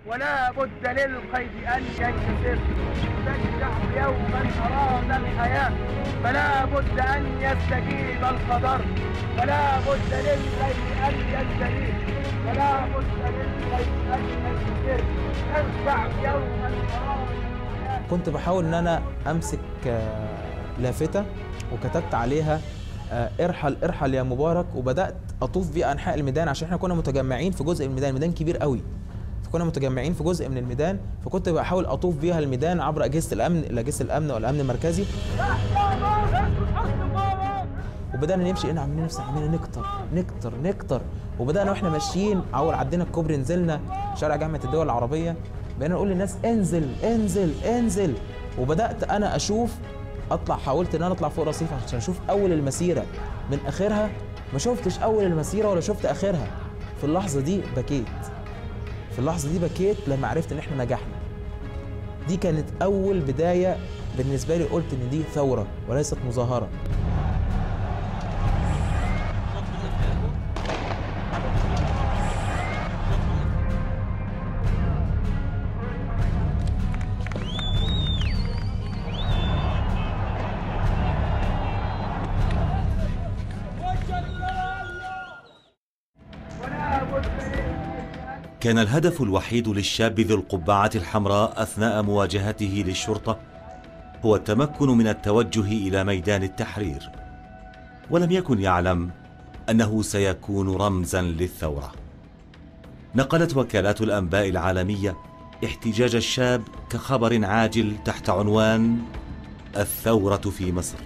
ولا بد للقيد أن ينكسر إذا الشعب يوما أراد الحياة فلا بد أن يستجيب القدر ولا بد للقيد أن يستجيب ولا بد للقيد أن ينكسر الشعب يوما أراد الحياة كنت بحاول ان انا امسك آه، لافته وكتبت عليها آه، ارحل ارحل يا مبارك وبدات اطوف بيه انحاء الميدان عشان احنا كنا متجمعين في جزء من الميدان الميدان كبير قوي فكنا متجمعين في جزء من الميدان فكنت بحاول اطوف بيها الميدان عبر اجهزه الامن الاجهزه الامن والامن المركزي وبدانا نمشي هنا عمالين نفسي عمالين نكتر نكتر نكتر وبدانا واحنا ماشيين اول عدينا الكوبري نزلنا شارع جامعه الدول العربيه بقينا نقول للناس انزل انزل انزل وبدات انا اشوف اطلع حاولت ان انا اطلع فوق رصيف عشان اشوف اول المسيره من اخرها ما شفتش اول المسيره ولا شفت اخرها في اللحظه دي بكيت في اللحظه دي بكيت لما عرفت ان احنا نجحنا دي كانت اول بدايه بالنسبه لي قلت ان دي ثوره وليست مظاهره ولا بد للقيد أن كان الهدف الوحيد للشاب ذي القبعة الحمراء أثناء مواجهته للشرطة هو التمكن من التوجه إلى ميدان التحرير ولم يكن يعلم أنه سيكون رمزا للثورة نقلت وكالات الأنباء العالمية احتجاج الشاب كخبر عاجل تحت عنوان الثورة في مصر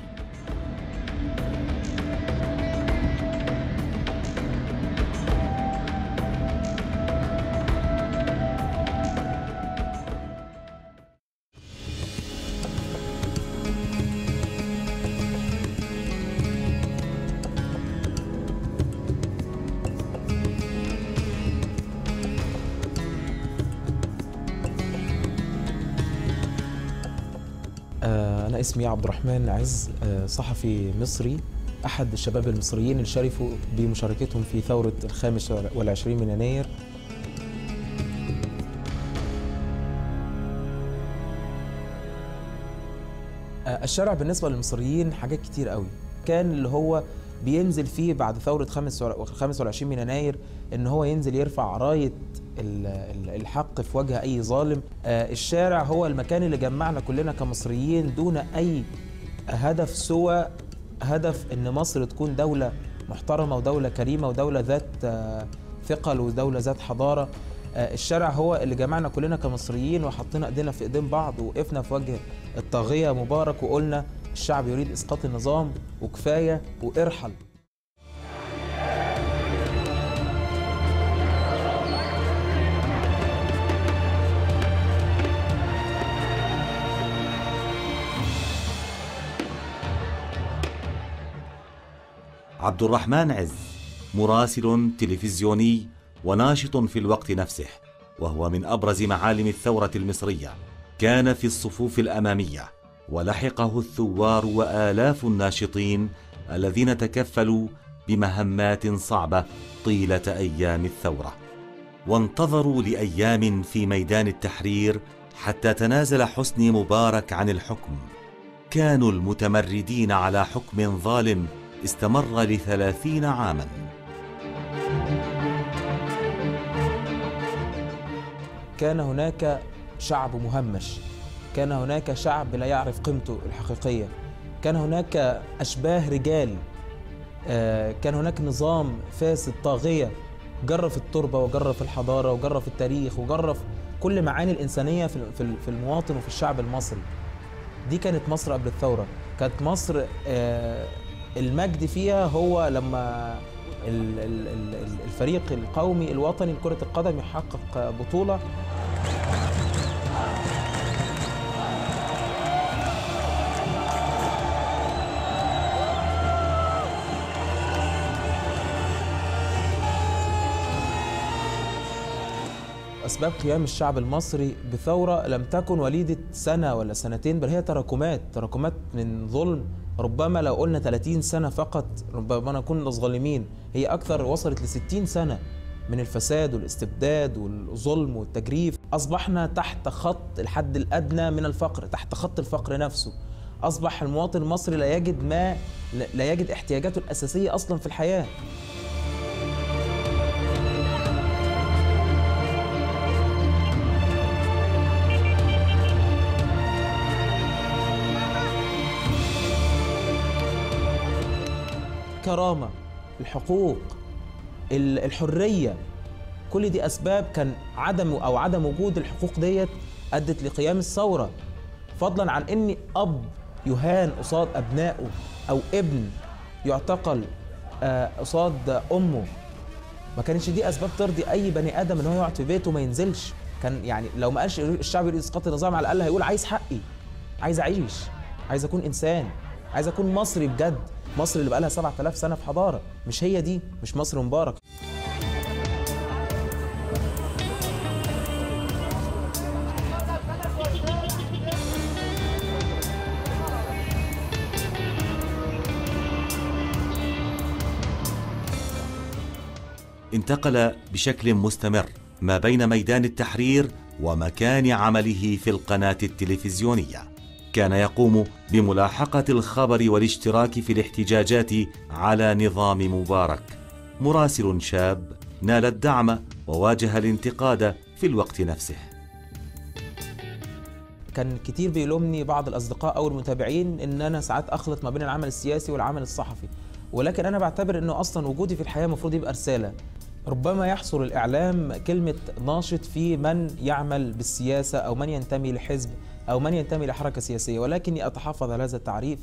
آه، أنا اسمي عبد الرحمن عز آه، صحفي مصري أحد الشباب المصريين اللي شرفوا بمشاركتهم في ثورة الخامس والعشرين من يناير آه، الشارع بالنسبة للمصريين حاجات كتير قوي كان اللي هو بينزل فيه بعد ثورة 25 من يناير إن هو ينزل يرفع راية ال- ال- الحق في وجه أي ظالم آه، الشارع هو المكان اللي جمعنا كلنا كمصريين دون أي هدف سوى هدف إن مصر تكون دولة محترمة ودولة كريمة ودولة ذات آه، ثقل ودولة ذات حضارة آه، الشارع هو اللي جمعنا كلنا كمصريين وحطينا ايدينا في ايدين بعض ووقفنا في وجه الطاغية مبارك وقلنا الشعب يريد اسقاط النظام وكفاية وارحل عبد الرحمن عز مراسل تلفزيوني وناشط في الوقت نفسه وهو من ابرز معالم الثوره المصريه كان في الصفوف الاماميه ولحقه الثوار والاف الناشطين الذين تكفلوا بمهمات صعبه طيله ايام الثوره وانتظروا لايام في ميدان التحرير حتى تنازل حسني مبارك عن الحكم كانوا المتمردين على حكم ظالم استمر لثلاثين عاما كان هناك شعب مهمش كان هناك شعب لا يعرف قيمته الحقيقية كان هناك أشباه رجال آه، كان هناك نظام فاسد طاغية جرف التربة وجرف الحضارة وجرف التاريخ وجرف كل معاني الإنسانية في في- في المواطن وفي الشعب المصري دي كانت مصر قبل الثورة كانت مصر آه، المجد فيها هو لما ال- ال- ال- الفريق القومي الوطني لكرة القدم يحقق بطولة أسباب قيام الشعب المصري بثورة لم تكن وليدة سنة ولا سنتين بل هي تراكمات تراكمات من ظلم ربما لو قلنا 30 سنة فقط ربما نكون ظالمين هي أكثر وصلت ل 60 سنة من الفساد والاستبداد والظلم والتجريف اصبحنا تحت خط الحد الادنى من الفقر تحت خط الفقر نفسه اصبح المواطن المصري لا يجد ما لا يجد احتياجاته الاساسيه اصلا في الحياه الكرامه الحقوق ال- الحريه كل دي اسباب كان عدم او عدم وجود الحقوق ديت ادت لقيام الثوره فضلا عن ان اب يهان قصاد ابنائه او ابن يعتقل آه، قصاد امه ما كانش دي اسباب ترضي اي بني ادم ان هو يقعد في بيته وما ينزلش كان يعني لو ما قالش الشعب يريد اسقاط النظام على الاقل هيقول عايز حقي عايز اعيش عايز اكون انسان عايز اكون مصري بجد مصر اللي بقالها 7000 سنه في حضاره مش هي دي مش مصر مبارك انتقل بشكل مستمر ما بين ميدان التحرير ومكان عمله في القناة التلفزيونية كان يقوم بملاحقة الخبر والاشتراك في الاحتجاجات على نظام مبارك مراسل شاب نال الدعم وواجه الانتقاد في الوقت نفسه كان كتير بيلومني بعض الاصدقاء او المتابعين ان انا ساعات اخلط ما بين العمل السياسي والعمل الصحفي ولكن انا بعتبر انه اصلا وجودي في الحياه المفروض يبقى رساله ربما يحصر الاعلام كلمه ناشط في من يعمل بالسياسه او من ينتمي لحزب او من ينتمي لحركه سياسيه ولكني اتحفظ على هذا التعريف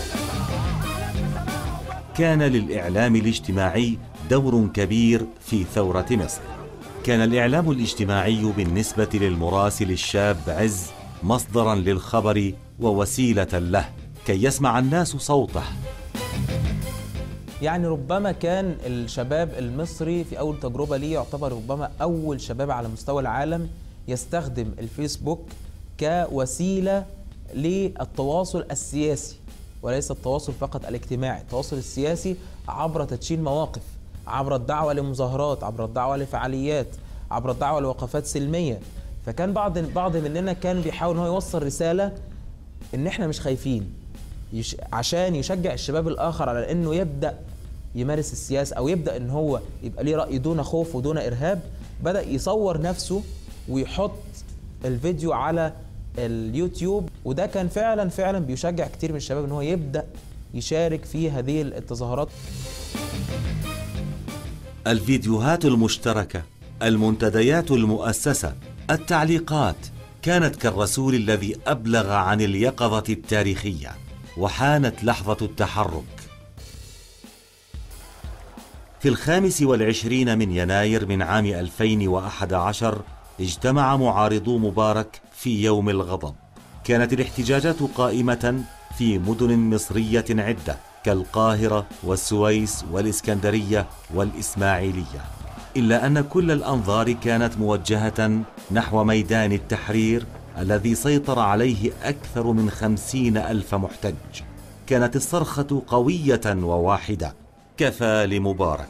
كان للإعلام الاجتماعي دور كبير في ثورة مصر كان الإعلام الاجتماعي بالنسبة للمراسل الشاب عز مصدرا للخبر ووسيلة له كي يسمع الناس صوته يعني ربما كان الشباب المصري في اول تجربه ليه يعتبر ربما اول شباب على مستوى العالم يستخدم الفيسبوك كوسيله للتواصل السياسي وليس التواصل فقط الاجتماعي التواصل السياسي عبر تدشين مواقف عبر الدعوه لمظاهرات عبر الدعوه لفعاليات عبر الدعوه لوقفات سلميه فكان بعض بعض مننا كان بيحاول ان هو يوصل رساله ان احنا مش خايفين يش... عشان يشجع الشباب الاخر على انه يبدا يمارس السياسه او يبدا ان هو يبقى ليه راي دون خوف ودون ارهاب بدا يصور نفسه ويحط الفيديو على اليوتيوب وده كان فعلا فعلا بيشجع كتير من الشباب ان هو يبدا يشارك في هذه التظاهرات الفيديوهات المشتركة المنتديات المؤسسة التعليقات كانت كالرسول الذي أبلغ عن اليقظة التاريخية وحانت لحظة التحرك في الخامس والعشرين من يناير من عام 2011 اجتمع معارضو مبارك في يوم الغضب كانت الاحتجاجات قائمة في مدن مصرية عدة كالقاهرة والسويس والإسكندرية والإسماعيلية إلا أن كل الأنظار كانت موجهة نحو ميدان التحرير الذي سيطر عليه أكثر من خمسين ألف محتج كانت الصرخة قوية وواحدة كفى لمبارك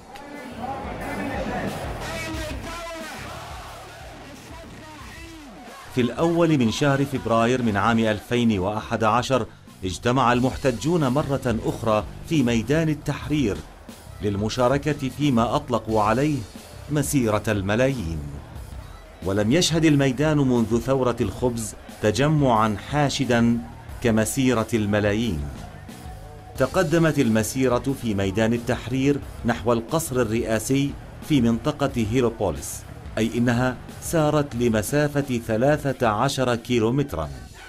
في الأول من شهر فبراير من عام 2011 اجتمع المحتجون مرة أخرى في ميدان التحرير للمشاركة فيما أطلقوا عليه مسيرة الملايين ولم يشهد الميدان منذ ثورة الخبز تجمعا حاشدا كمسيرة الملايين تقدمت المسيرة في ميدان التحرير نحو القصر الرئاسي في منطقة هيروبوليس أي إنها سارت لمسافة 13 كيلومترا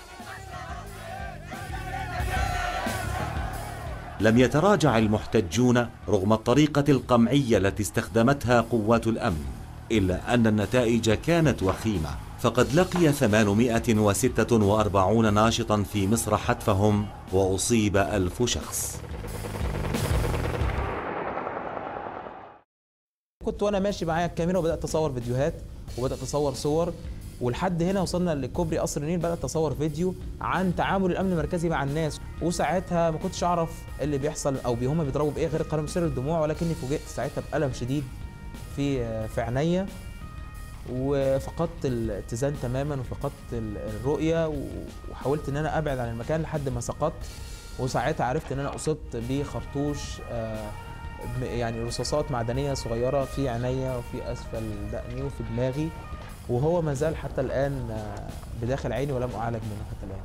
لم يتراجع المحتجون رغم الطريقة القمعية التي استخدمتها قوات الأمن إلا أن النتائج كانت وخيمة فقد لقي 846 ناشطا في مصر حتفهم وأصيب ألف شخص كنت وانا ماشي معايا الكاميرا وبدات اصور فيديوهات وبدات اصور صور ولحد هنا وصلنا لكوبري قصر النيل بدات اصور فيديو عن تعامل الامن المركزي مع الناس وساعتها ما كنتش اعرف إيه اللي بيحصل او بي- هما بيضربوا بايه غير قناه سر الدموع ولكني فوجئت ساعتها بالم شديد في في عينيا وفقدت الاتزان تماما وفقدت ال- الرؤيه و- وحاولت ان انا ابعد عن المكان لحد ما سقطت وساعتها عرفت ان انا اصبت بخرطوش آه، م- يعني رصاصات معدنيه صغيره في عينيا وفي اسفل دقني وفي دماغي وهو ما زال حتى الان آه، بداخل عيني ولم اعالج منه حتى الان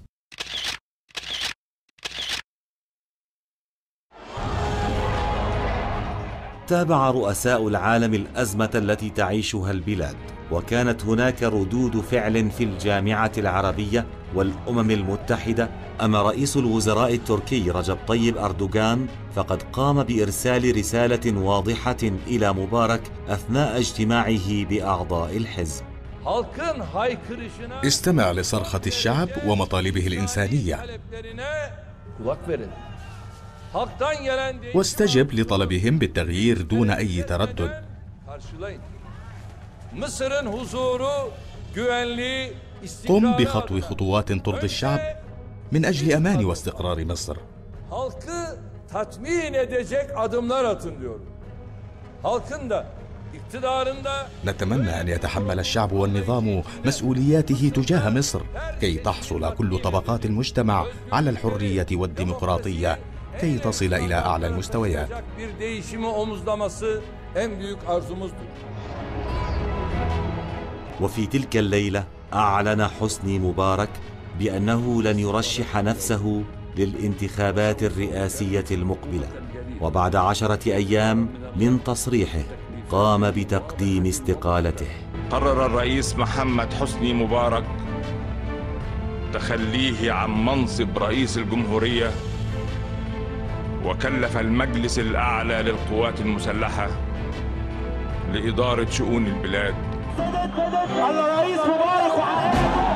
تابع رؤساء العالم الازمه التي تعيشها البلاد وكانت هناك ردود فعل في الجامعه العربيه والامم المتحده اما رئيس الوزراء التركي رجب طيب اردوغان فقد قام بارسال رساله واضحه الى مبارك اثناء اجتماعه باعضاء الحزب halkın haykırışına استمع لصرخة الشعب ومطالبه الإنسانية taleplerine kulak verin. Halktan gelen değil واستجب لطلبهم بالتغيير دون أي تردد karşılayın. Mısır'ın huzuru, güvenliği, قم istikrarı بخطو adına خطوات ترضي önce الشعب من أجل أمان واستقرار مصر halkı tatmin edecek adımlar atın diyorum. Halkın da iktidarın da نتمنى أن يتحمل الشعب والنظام مسؤولياته تجاه مصر كي تحصل كل طبقات المجتمع على الحرية والديمقراطية كي تصل إلى أعلى المستويات olacak bir değişimi omuzlaması en büyük arzumuzdur. وفي تلك الليله اعلن حسني مبارك بانه لن يرشح نفسه للانتخابات الرئاسيه المقبله وبعد عشره ايام من تصريحه قام بتقديم استقالته قرر الرئيس محمد حسني مبارك تخليه عن منصب رئيس الجمهورية وكلف المجلس الأعلى للقوات المسلحة لإدارة شؤون البلاد الرئيس مبارك وعائلته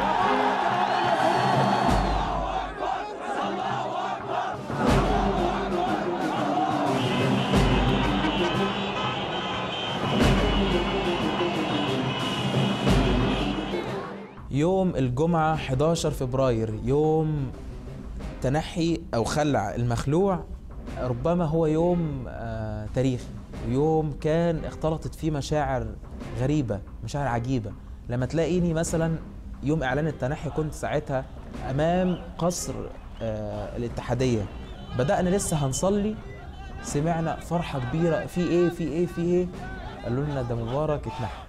يوم الجمعة 11 فبراير يوم تنحي أو خلع المخلوع ربما هو يوم آه تاريخي يوم كان اختلطت فيه مشاعر غريبة مشاعر عجيبة لما تلاقيني مثلا يوم إعلان التنحي كنت ساعتها أمام قصر آه الاتحادية بدأنا لسه هنصلي سمعنا فرحة كبيرة في إيه في إيه في إيه قالوا لنا ده مبارك اتنحى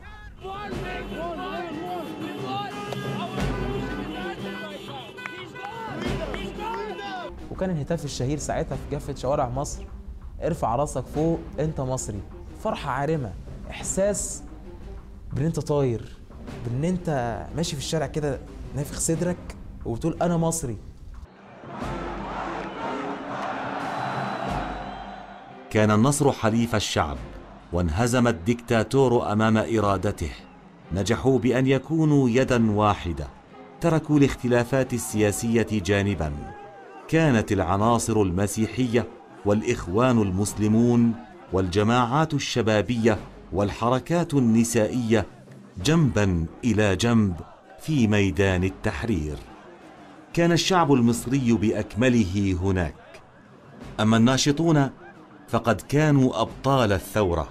وكان الهتاف الشهير ساعتها في كافة شوارع مصر ارفع راسك فوق انت مصري فرحة عارمة احساس بان انت طاير بان انت ماشي في الشارع كده نافخ صدرك وبتقول انا مصري كان النصر حليف الشعب وانهزم الدكتاتور امام ارادته نجحوا بان يكونوا يدا واحده تركوا الاختلافات السياسيه جانبا كانت العناصر المسيحيه والاخوان المسلمون والجماعات الشبابيه والحركات النسائيه جنبا الى جنب في ميدان التحرير كان الشعب المصري باكمله هناك اما الناشطون فقد كانوا ابطال الثوره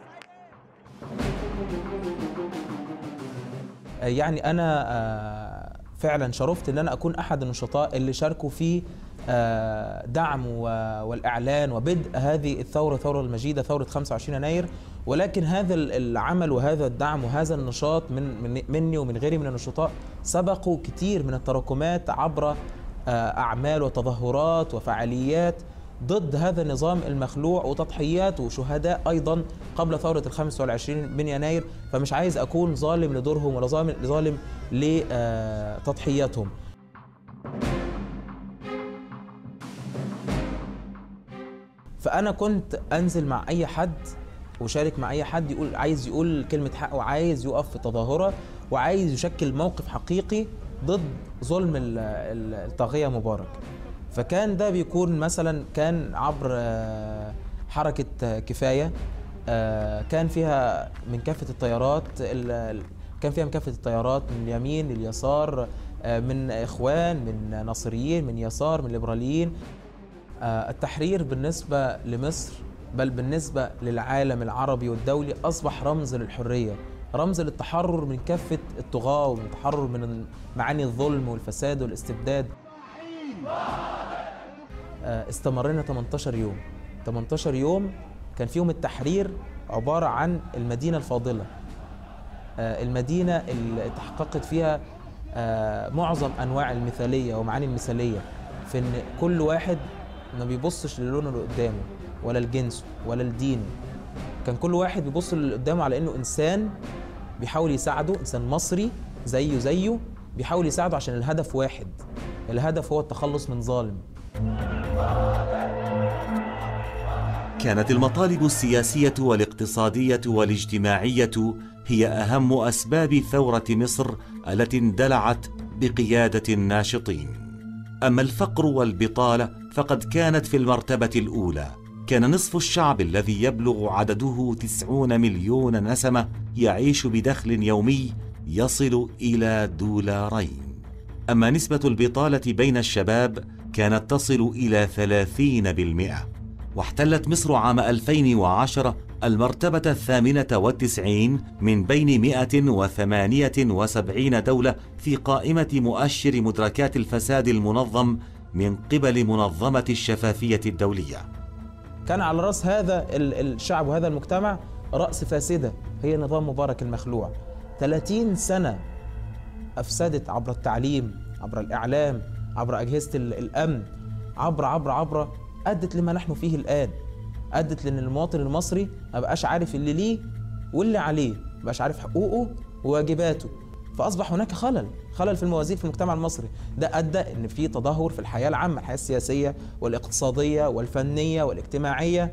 يعني انا آه، فعلا شرفت ان انا اكون احد النشطاء اللي شاركوا في آه، دعم و- والاعلان وبدء هذه الثوره الثوره المجيده ثوره 25 يناير ولكن هذا ال- العمل وهذا الدعم وهذا النشاط من من- مني ومن غيري من النشطاء سبقوا كتير من التراكمات عبر آه، اعمال وتظاهرات وفعاليات ضد هذا النظام المخلوع وتضحيات وشهداء ايضا قبل ثوره ال 25 من يناير فمش عايز اكون ظالم لدورهم ولا ظالم ظالم لتضحياتهم فانا كنت انزل مع اي حد وشارك مع اي حد يقول عايز يقول كلمه حق وعايز يقف في تظاهره وعايز يشكل موقف حقيقي ضد ظلم ال- ال- الطاغيه مبارك فكان ده بيكون مثلا كان عبر آه، حركه آه، كفايه آه، كان فيها من كافه التيارات ال- ال- كان فيها من كافه التيارات من اليمين لليسار آه، من اخوان من ناصريين من يسار من ليبراليين آه، التحرير بالنسبة لمصر بل بالنسبة للعالم العربي والدولي أصبح رمز للحرية رمز للتحرر من كافة الطغاة ومن التحرر من معاني الظلم والفساد والاستبداد آه، استمرنا 18 يوم 18 يوم كان فيهم التحرير عبارة عن المدينة الفاضلة آه، المدينة اللي تحققت فيها آه، معظم أنواع المثالية ومعاني المثالية في إن كل واحد ما بيبصش للون اللي قدامه ولا لجنسه ولا لدينه كان كل واحد بيبص للي قدامه على إنه إنسان بيحاول يساعده إنسان مصري زيه زيه بيحاول يساعده عشان الهدف واحد الهدف هو التخلص من ظالم كانت المطالب السياسية والاقتصادية والاجتماعية هي أهم أسباب ثورة مصر التي اندلعت بقيادة الناشطين. أما الفقر والبطالة فقد كانت في المرتبة الأولى. كان نصف الشعب الذي يبلغ عدده تسعون مليون نسمة يعيش بدخل يومي يصل إلى دولارين. أما نسبة البطالة بين الشباب كانت تصل إلى ثلاثين بالمئة. واحتلت مصر عام 2010 المرتبة الثامنة والتسعين من بين 178 دولة في قائمة مؤشر مدركات الفساد المنظم من قبل منظمة الشفافية الدولية كان على راس هذا ال- الشعب وهذا المجتمع رأس فاسدة هي نظام مبارك المخلوع 30 سنة أفسدت عبر التعليم عبر الإعلام عبر أجهزة ال- الأمن عبر عبر عبر أدت لما نحن فيه الآن أدت لأن المواطن المصري ما بقاش عارف اللي ليه واللي عليه ما بقاش عارف حقوقه وواجباته فأصبح هناك خلل خلل في الموازين في المجتمع المصري ده أدى أن في تدهور في الحياة العامة الحياة السياسية والاقتصادية والفنية والاجتماعية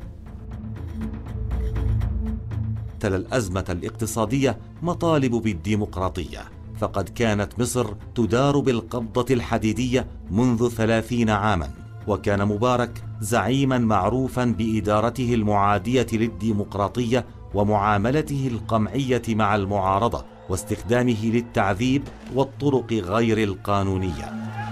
تلا الأزمة الاقتصادية مطالب بالديمقراطية فقد كانت مصر تدار بالقبضة الحديدية منذ ثلاثين عاما وكان مبارك زعيما معروفا بإدارته المعادية للديمقراطية ومعاملته القمعية مع المعارضة واستخدامه للتعذيب والطرق غير القانونيه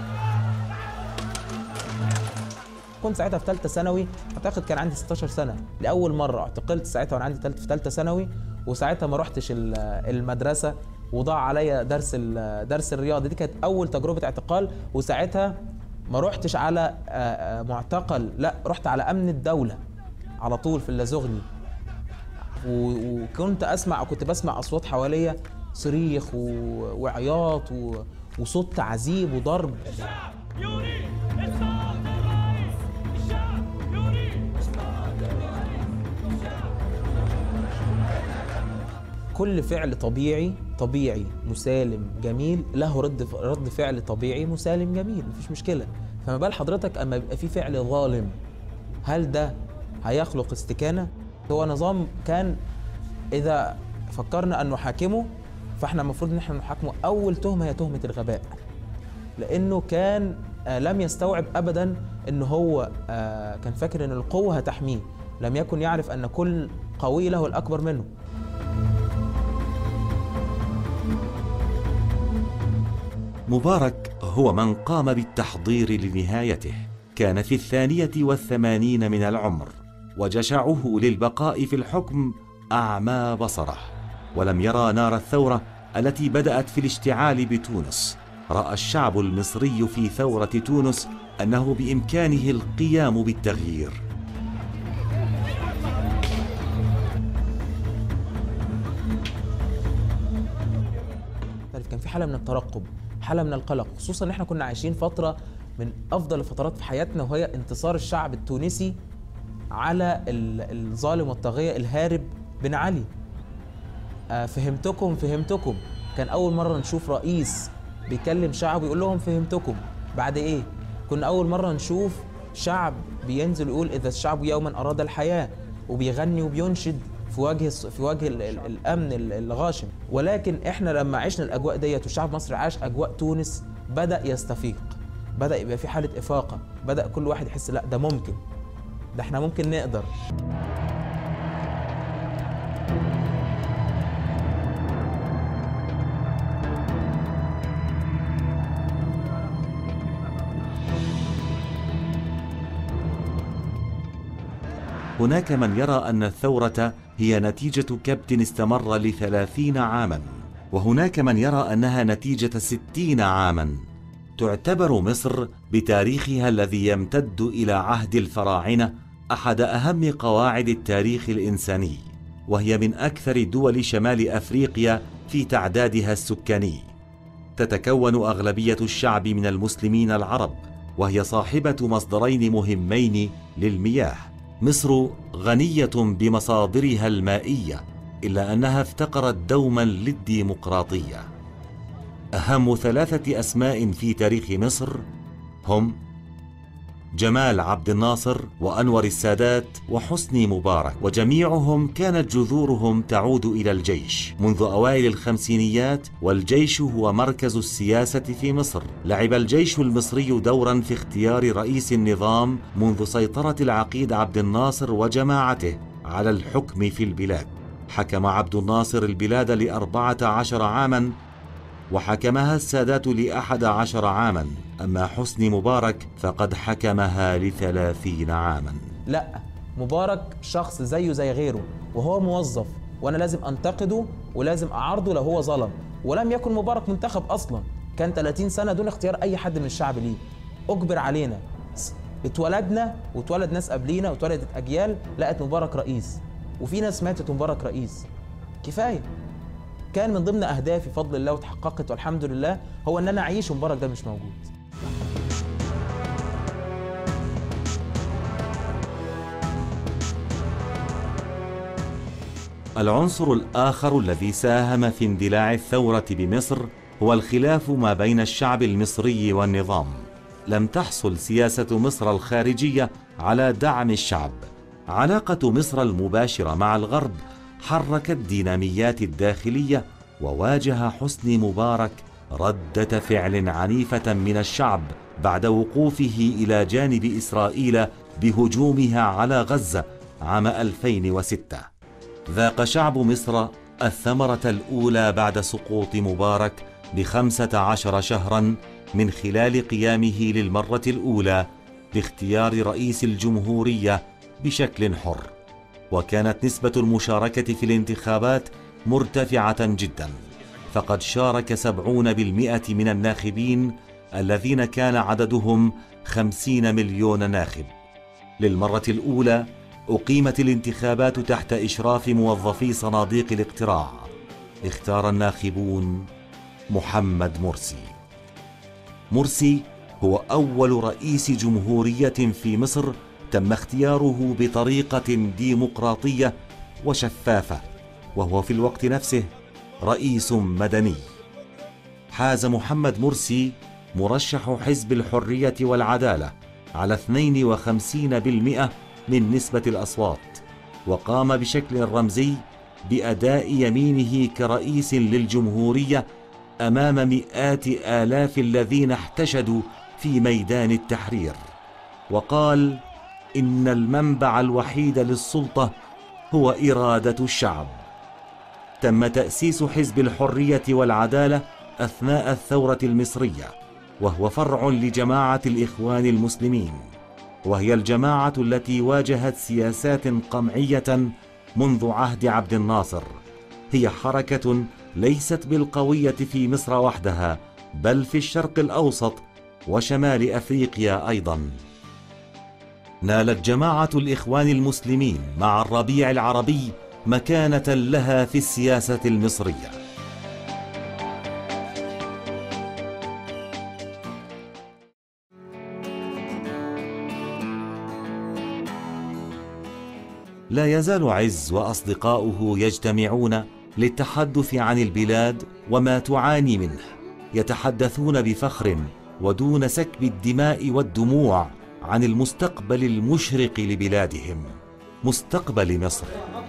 كنت ساعتها في ثالثه ثانوي اعتقد كان عندي 16 سنه لاول مره اعتقلت ساعتها وانا عندي تالت في ثالثه ثانوي وساعتها ما رحتش ال- المدرسه وضاع عليا درس ال- درس الرياضه دي كانت اول تجربه اعتقال وساعتها ما رحتش على آه، آه، معتقل لا رحت على امن الدوله على طول في اللازغني و- وكنت اسمع كنت بسمع اصوات حواليا صريخ و- وعياط و- وصوت تعذيب وضرب يريد إسقاط الرئيس الشعب يريد كل فعل طبيعي طبيعي مسالم جميل له رد رد فعل طبيعي مسالم جميل مفيش مشكله فما بال حضرتك اما يبقى في فعل ظالم هل ده هيخلق استكانه هو نظام كان اذا فكرنا ان نحاكمه فاحنا المفروض ان احنا نحاكمه اول تهمه هي تهمه الغباء لانه كان آه، لم يستوعب ابدا ان هو آه، كان فاكر ان القوه هتحميه لم يكن يعرف ان كل قوي له الاكبر منه مبارك هو من قام بالتحضير لنهايته كان في الثانية والثمانين من العمر وجشعه للبقاء في الحكم أعمى بصره ولم يرى نار الثورة التي بدأت في الاشتعال بتونس رأى الشعب المصري في ثورة تونس أنه بإمكانه القيام بالتغيير مختلف كان في حاله من الترقب حاله من القلق خصوصا ان احنا كنا عايشين فتره من افضل الفترات في حياتنا وهي انتصار الشعب التونسي على ال- الظالم والطاغيه الهارب بن علي آه، فهمتكم فهمتكم كان اول مره نشوف رئيس بيكلم شعبه يقول لهم فهمتكم بعد ايه كنا اول مره نشوف شعب بينزل يقول اذا الشعب يوما اراد الحياه وبيغني وبينشد في وجه الص- في وجه ال- ال- الامن ال- الغاشم ولكن احنا لما عشنا الاجواء ديت والشعب مصر عاش اجواء تونس بدا يستفيق بدا يبقى في حاله افاقه بدا كل واحد يحس لا ده ممكن ده احنا ممكن نقدر هناك من يرى أن الثورة هي نتيجة كبت استمر لثلاثين عاما وهناك من يرى أنها نتيجة ستين عاما تعتبر مصر بتاريخها الذي يمتد إلى عهد الفراعنة أحد أهم قواعد التاريخ الإنساني وهي من أكثر دول شمال أفريقيا في تعدادها السكاني تتكون أغلبية الشعب من المسلمين العرب وهي صاحبة مصدرين مهمين للمياه مصر غنية بمصادرها المائية إلا أنها افتقرت دوما للديمقراطية أهم ثلاثة أسماء في تاريخ مصر هم جمال عبد الناصر وانور السادات وحسني مبارك وجميعهم كانت جذورهم تعود الى الجيش منذ اوائل الخمسينيات والجيش هو مركز السياسه في مصر لعب الجيش المصري دورا في اختيار رئيس النظام منذ سيطره العقيد عبد الناصر وجماعته على الحكم في البلاد حكم عبد الناصر البلاد لأربعة عشر عاما وحكمها السادات لأحد عشر عاما أما حسني مبارك فقد حكمها لثلاثين عاما لا مبارك شخص زيه زي غيره وهو موظف وانا لازم انتقده ولازم اعارضه لو هو ظلم ولم يكن مبارك منتخب اصلا كان 30 سنه دون اختيار اي حد من الشعب ليه اجبر علينا اتولدنا واتولد ناس قبلينا واتولدت اجيال لقت مبارك رئيس وفي ناس ماتت ومبارك رئيس كفايه كان من ضمن اهدافي بفضل الله وتحققت والحمد لله هو ان انا اعيش ومبارك ده مش موجود العنصر الآخر الذي ساهم في اندلاع الثورة بمصر هو الخلاف ما بين الشعب المصري والنظام لم تحصل سياسة مصر الخارجية على دعم الشعب علاقة مصر المباشرة مع الغرب حركت ديناميات الداخلية وواجه حسني مبارك ردة فعل عنيفة من الشعب بعد وقوفه إلى جانب إسرائيل بهجومها على غزة عام 2006 ذاق شعب مصر الثمرة الأولى بعد سقوط مبارك بخمسة عشر شهرا من خلال قيامه للمرة الأولى باختيار رئيس الجمهورية بشكل حر وكانت نسبة المشاركة في الانتخابات مرتفعة جدا فقد شارك سبعون بالمئة من الناخبين الذين كان عددهم خمسين مليون ناخب للمرة الأولى أقيمت الانتخابات تحت إشراف موظفي صناديق الاقتراع اختار الناخبون محمد مرسي مرسي هو أول رئيس جمهورية في مصر تم اختياره بطريقة ديمقراطية وشفافة وهو في الوقت نفسه رئيس مدني حاز محمد مرسي مرشح حزب الحرية والعدالة على 52% من نسبة الأصوات وقام بشكل رمزي بأداء يمينه كرئيس للجمهورية أمام مئات آلاف الذين احتشدوا في ميدان التحرير وقال إن المنبع الوحيد للسلطة هو إرادة الشعب تم تأسيس حزب الحرية والعدالة أثناء الثورة المصرية وهو فرع لجماعة الإخوان المسلمين وهي الجماعة التي واجهت سياسات قمعية منذ عهد عبد الناصر هي حركة ليست بالقوية في مصر وحدها بل في الشرق الأوسط وشمال أفريقيا أيضا نالت جماعة الإخوان المسلمين مع الربيع العربي مكانة لها في السياسة المصرية لا يزال عز واصدقاؤه يجتمعون للتحدث عن البلاد وما تعاني منه يتحدثون بفخر ودون سكب الدماء والدموع عن المستقبل المشرق لبلادهم مستقبل مصر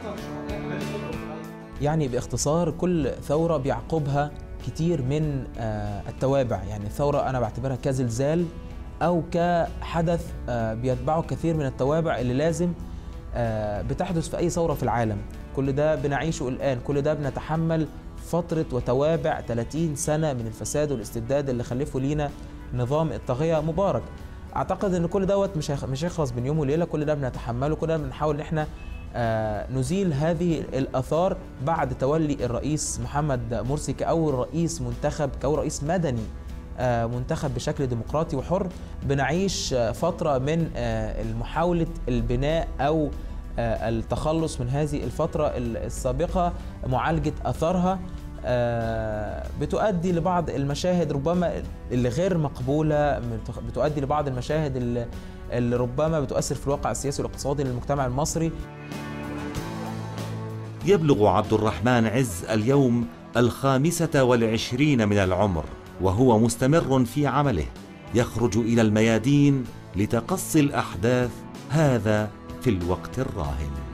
يعني باختصار كل ثورة بيعقبها كتير من آه، التوابع يعني الثورة أنا بعتبرها كزلزال أو كحدث آه، بيتبعه كثير من التوابع اللي لازم آه، بتحدث في أي ثورة في العالم كل ده بنعيشه الآن كل ده بنتحمل فترة وتوابع 30 سنة من الفساد والاستبداد اللي خلفه لينا نظام الطاغية مبارك أعتقد إن كل دوت مش هيخ- مش هيخلص بين يوم وليلة كل ده بنتحمله كل ده بنحاول إن إحنا آه، نزيل هذه الآثار بعد تولي الرئيس محمد مرسي كأول رئيس منتخب كأول رئيس مدني آه، منتخب بشكل ديمقراطي وحر بنعيش آه، فترة من آه، محاولة البناء أو آه، التخلص من هذه الفترة السابقة معالجة أثرها آه، بتؤدي لبعض المشاهد ربما اللي غير مقبولة بتؤدي لبعض المشاهد اللي اللي ربما بتؤثر في الواقع السياسي والاقتصادي للمجتمع المصري يبلغ عبد الرحمن عز اليوم الخامسة والعشرين من العمر وهو مستمر في عمله يخرج إلى الميادين لتقصي الأحداث هذا في الوقت الراهن